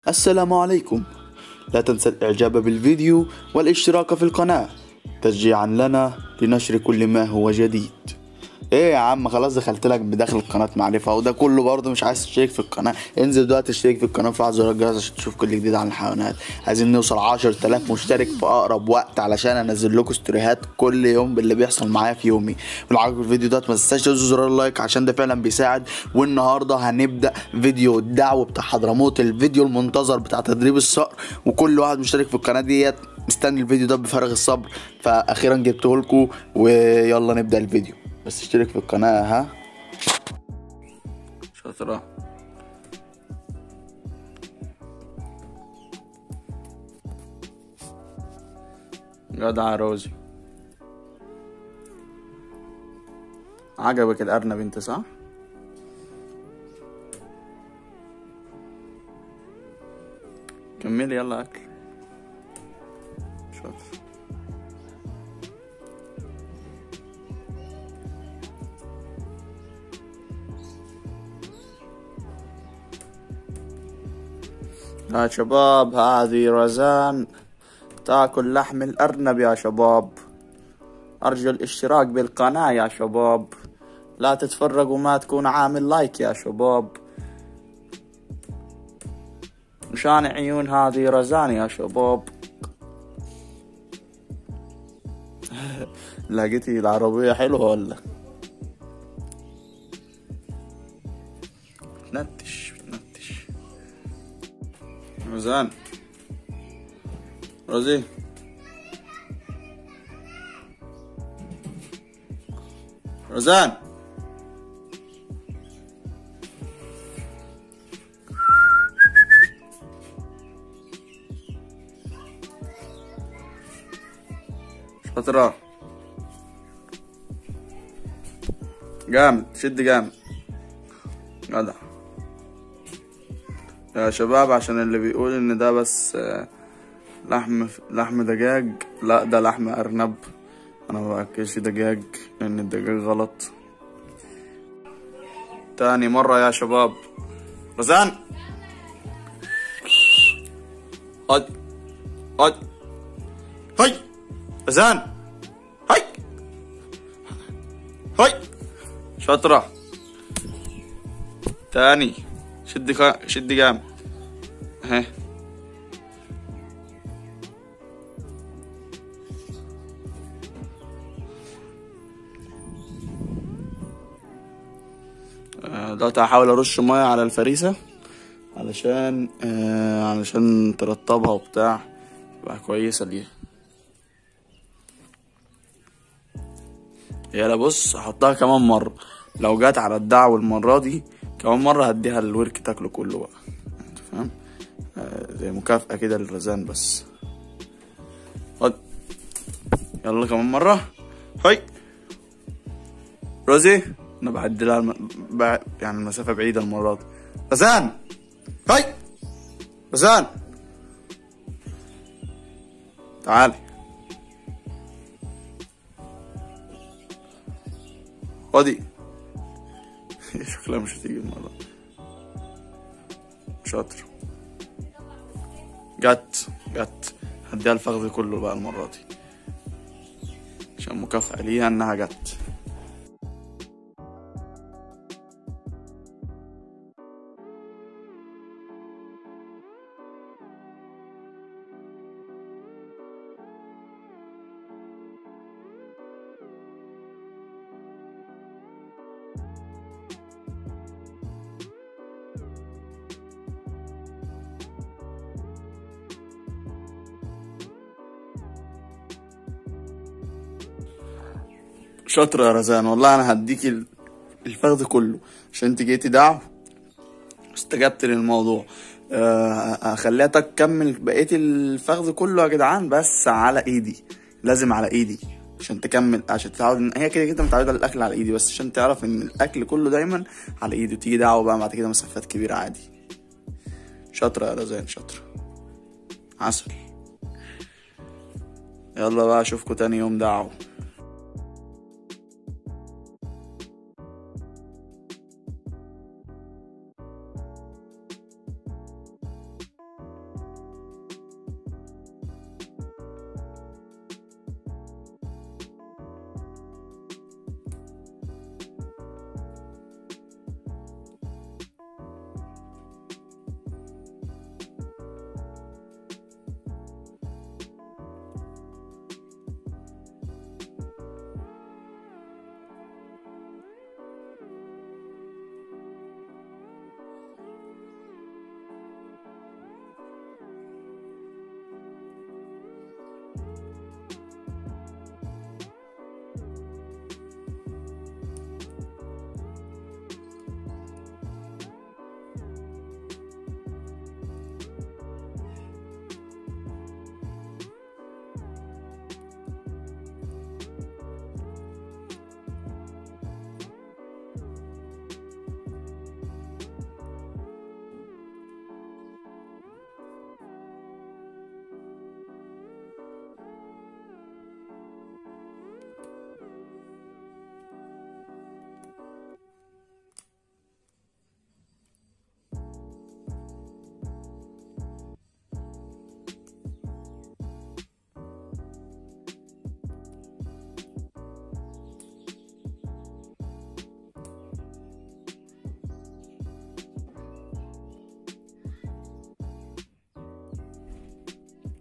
السلام عليكم لا تنسى الاعجاب بالفيديو والاشتراك في القناة تشجيعا لنا لنشر كل ما هو جديد ايه يا عم خلاص دخلت لك بداخل القناة معرفة وده كله برضه مش عايز تشترك في القناة انزل دلوقتي اشترك في القناة وفعل زر الجرس عشان تشوف كل جديد عن الحيوانات عايزين نوصل عشر تلاف مشترك في اقرب وقت علشان انزل لكم ستوريهات كل يوم باللي بيحصل معايا في يومي ولو عجبك الفيديو ده ما تنساش تدوس زرار اللايك عشان ده فعلا بيساعد والنهارده هنبدا فيديو الدعوة بتاع حضرموت الفيديو المنتظر بتاع تدريب الصقر وكل واحد مشترك في القناة ديت مستني الفيديو ده بفارغ الصبر فاخيرا جبته لكم ويلا نبدا الفيديو بس اشترك في القناة ها شاطرة جدع يا روزي عجبك الأرنب انت صح؟ كملي يلا أكل شاطر يا شباب هذه رزان تاكل لحم الأرنب يا شباب أرجو الاشتراك بالقناة يا شباب لا تتفرجوا ما تكون عامل لايك يا شباب مشان عيون هذه رزان يا شباب لقيتي العربية حلوة ولا بتنتش بتنتش رزان روزي رزان شاطرة جامد شد جامد جدع يا شباب عشان اللي بيقول ان ده بس آه، لحم لحم دجاج لا ده لحم ارنب انا ما باكلش دجاج لان الدجاج غلط تاني مرة يا شباب رزان هاي هاي هاي رزان هاي هاي شاطرة تاني شد خا... شد جامد اهي آه، دلوقتي هحاول ارش ميه على الفريسه علشان آه علشان ترطبها وبتاع تبقى كويسه ليها يلا بص هحطها كمان مره لو جت على الدعوة المرة دي كمان مرة هديها الورك تاكله كله بقى انت فاهم آه زي مكافأة كده للرزان بس خد يلا كمان مرة هاي روزي انا بعدلها الم... بع... يعني المسافة بعيدة المرة دي رزان هاي رزان تعالي خدي شكلها مش هتيجي المرة دي. شاطر جت جت هديها الفخذ كله بقى المرة دي عشان مكافأة ليها انها جت شاطرة يا رزان والله انا هديكي ال- الفخذ كله عشان انت جيتي دعوة استجبت للموضوع آه، هخليها تكمل بقية الفخذ كله يا جدعان بس على ايدي لازم على ايدي عشان تكمل عشان تتعود ان هي كده كده متعودة على الاكل على ايدي بس عشان تعرف ان الاكل كله دايما على ايدي وتيجي دعوة بقى بعد كده مسافات كبيرة عادي شاطرة يا رزان شاطرة عسل يلا بقى اشوفكوا تاني يوم دعوة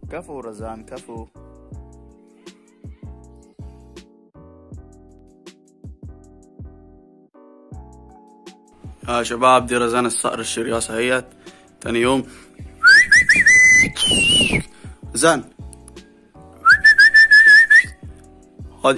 كفو رزان كفو يا شباب دي رزان الصقر الشرياسة هيت تاني يوم رزان هادي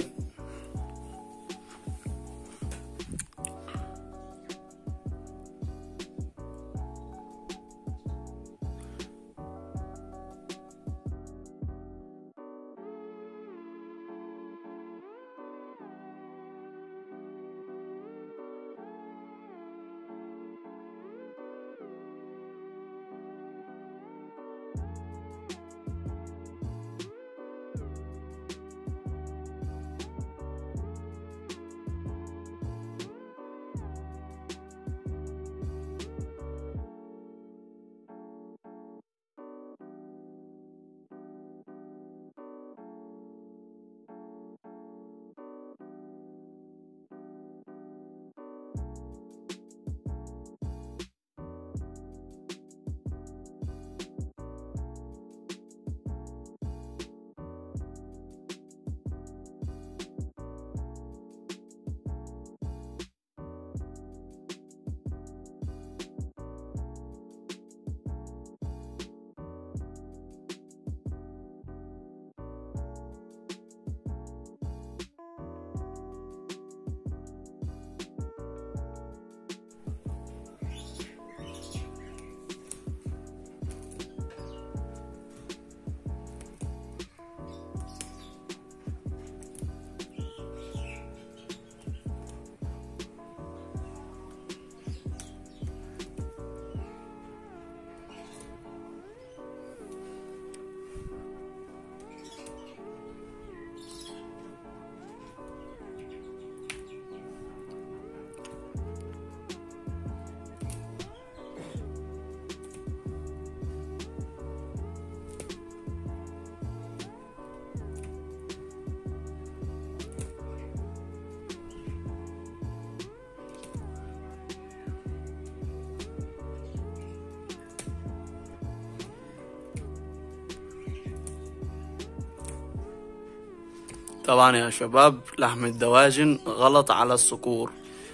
طبعا يا شباب لحم الدواجن غلط على الصقور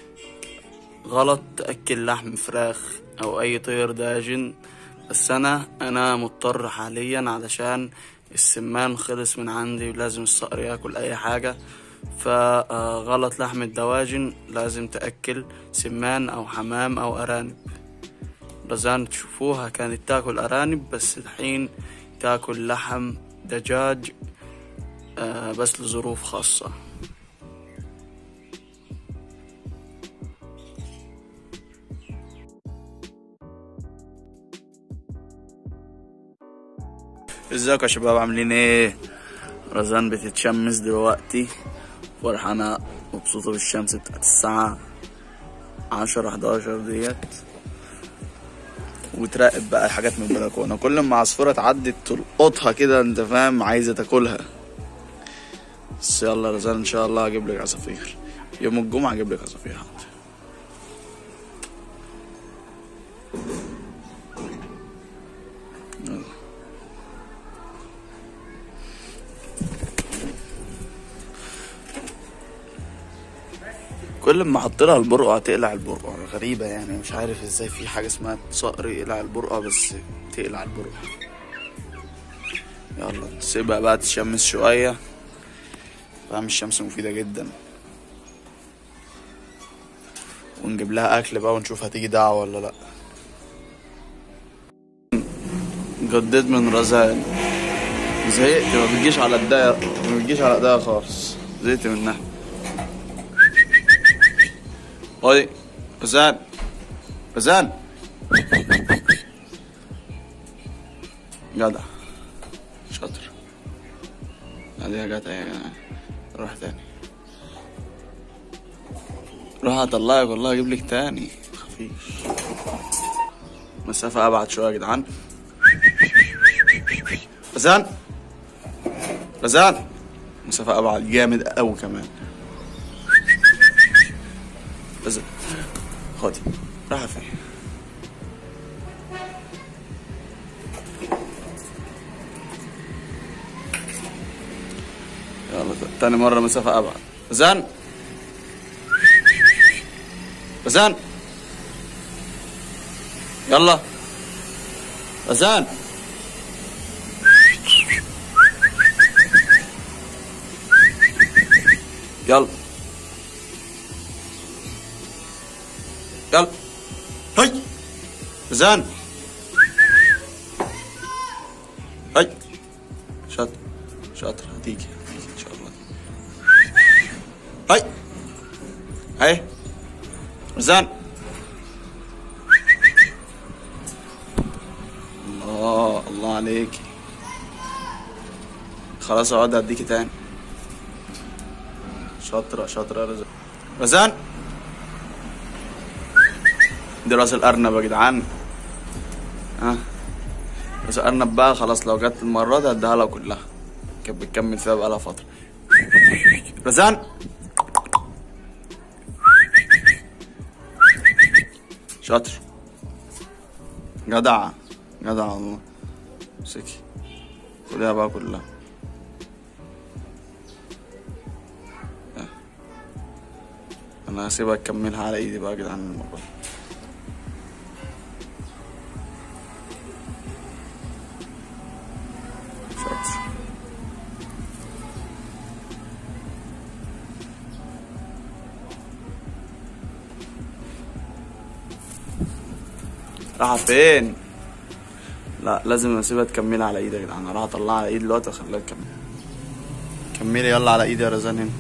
غلط تأكل لحم فراخ أو أي طير داجن بس أنا أنا مضطر حاليا علشان السمان خلص من عندي ولازم الصقر ياكل أي حاجة فغلط لحم الدواجن لازم تأكل سمان أو حمام أو أرانب رزان تشوفوها كانت تاكل أرانب بس الحين تاكل لحم دجاج آه، بس لظروف خاصة ازيكم يا شباب عاملين ايه رزان بتتشمس دلوقتي فرحانة مبسوطة بالشمس بتاعت الساعة عشرة حداشر ديت وتراقب بقى الحاجات من البلكونة كل ما عصفورة تعدي تلقطها كده انت فاهم عايزة تاكلها بس يلا يا رزان ان شاء الله هجيب لك عصافير يوم الجمعة هجيب لك عصافير حاضر يلا. كل ما احط لها البرقع تقلع البرقع غريبة يعني مش عارف ازاي في حاجة اسمها صقر يقلع البرقع بس تقلع البرقع يلا نسيبها بقى تشمس شوية فاهم الشمس مفيدة جدا ونجيب لها أكل بقى ونشوف هتيجي دعوة ولا لأ جدد من رزان زهقت ما بتجيش على الداية ما بتجيش على ايديها خالص زهقت منها هاي رزان رزان جدع شاطر عليها جت اهي يا جدع روح تاني روح اطلعك والله اجيب لك تاني خفيف مسافة ابعد شوية يا جدعان رزان رزان مسافة ابعد جامد اوي كمان رزان خدي راح فين تاني مرة مسافة أبعد رزان رزان يلا رزان يلا يلا هاي رزان هاي شاطر شاطر هتيجي هتيجي ان شاء الله هاي هاي رزان الله الله عليك خلاص اقعد اديكي تاني شاطرة شاطرة يا رزان رزان دي راس الارنب يا جدعان ها راس الارنب بقى خلاص لو جت المرة دي هديها لها كلها كانت بتكمل فيها بقالها فترة رزان شاطر جدع جدع والله امسكي خديها بقى كلها اه. انا هسيبها تكملها على ايدي بقى يا جدعان المرة دي. شاطر راح فين لا لازم اسيبها تكملها على ايدي يا جدعان انا راح اطلعها على ايدي دلوقتي واخليها تكمل كملي يلا على ايدي يا رزان هنا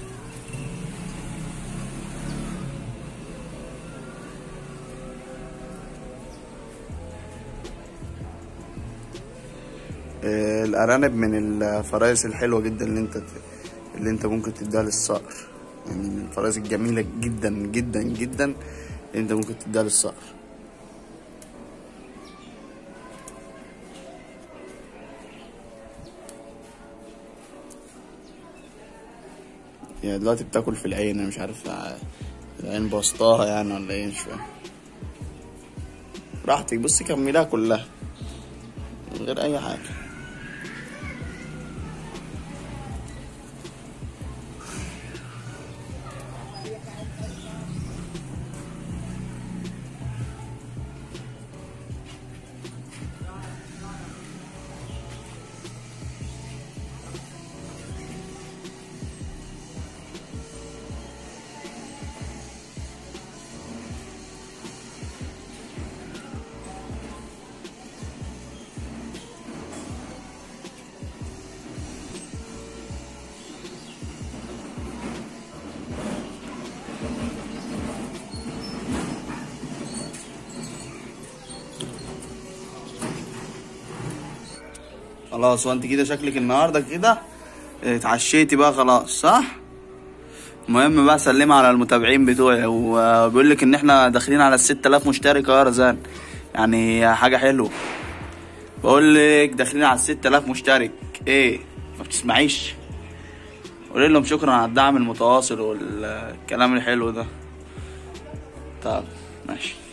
آه، الارانب من الفرائس الحلوه جدا اللي انت اللي انت ممكن تديها للصقر يعني من الفرائس الجميله جدا جدا جدا اللي انت ممكن تديها للصقر يعني دلوقتي بتاكل في العين انا مش عارف ع- العين بسطاها يعني ولا ايه مش فاهم براحتك بصي كمليها كلها من غير اي حاجه خلاص وانت كده شكلك النهارده كده اتعشيتي بقى خلاص صح المهم بقى سلمي على المتابعين بتوعي وبيقول لك ان احنا داخلين على الست الاف مشترك يا رزان يعني حاجه حلوه بقول لك داخلين على الست الاف مشترك ايه ما بتسمعيش قولي لهم شكرا على الدعم المتواصل والكلام الحلو ده طب ماشي